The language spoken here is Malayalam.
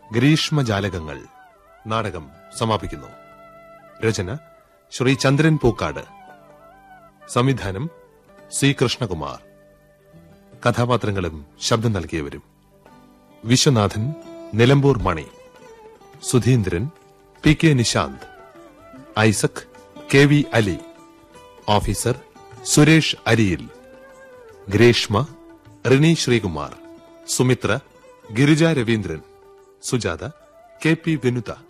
ഗ്രീഷ്മജാലകങ്ങൾ നാടകം സമാപിക്കുന്നു രചന ശ്രീ ചന്ദ്രൻ പൂക്കാട് സംവിധാനം സി കൃഷ്ണകുമാർ കഥാപാത്രങ്ങളും ശബ്ദം നൽകിയവരും Viswanathan Nilambur Mani Sudheendran P K Nishanth Isaac K V Ali officer Suresh Ariyil Greshma Rini Sreekumar Sumithra Girija Raveendran Sujatha K P വിനുത